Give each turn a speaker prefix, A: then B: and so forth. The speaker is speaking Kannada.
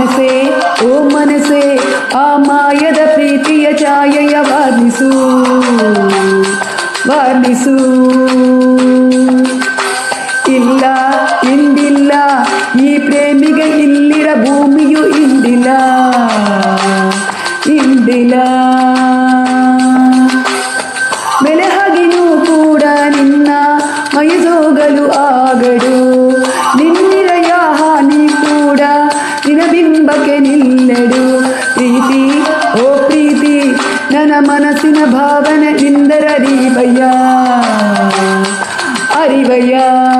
A: ಮನಸೆ ಓ ಮನಸೆ ಆ ಮಾಯದ ಪ್ರೀತಿಯ ಛಾಯೆಯ ವರ್ಣಿಸು ವರ್ಣಿಸು ಇಲ್ಲ ಇಂದಿಲ್ಲ ಈ ಪ್ರೇಮಿಗೆ ಇಲ್ಲಿರ ಭೂಮಿಯು ಇಂದಿಲ್ಲ ಇಂದಿಲ್ಲ ಮೆಲಹಗಿನೂ ಕೂಡ ನಿನ್ನ ಮೈಸೋಗಲು ಆಗಡು ನಿನ್ನಿರೆಯ ಹಾನಿ ಕೂಡ ನಿನ ಬಿಂಬಕ್ಕೆ ನಿಲ್ಲಡು ಪ್ರೀತಿ ಓ ಪ್ರೀತಿ ನನ್ನ ಮನಸ್ಸಿನ ಭಾವನೆ ಇಂದರ ಅರಿವಯ್ಯ ಅರಿವಯ್ಯ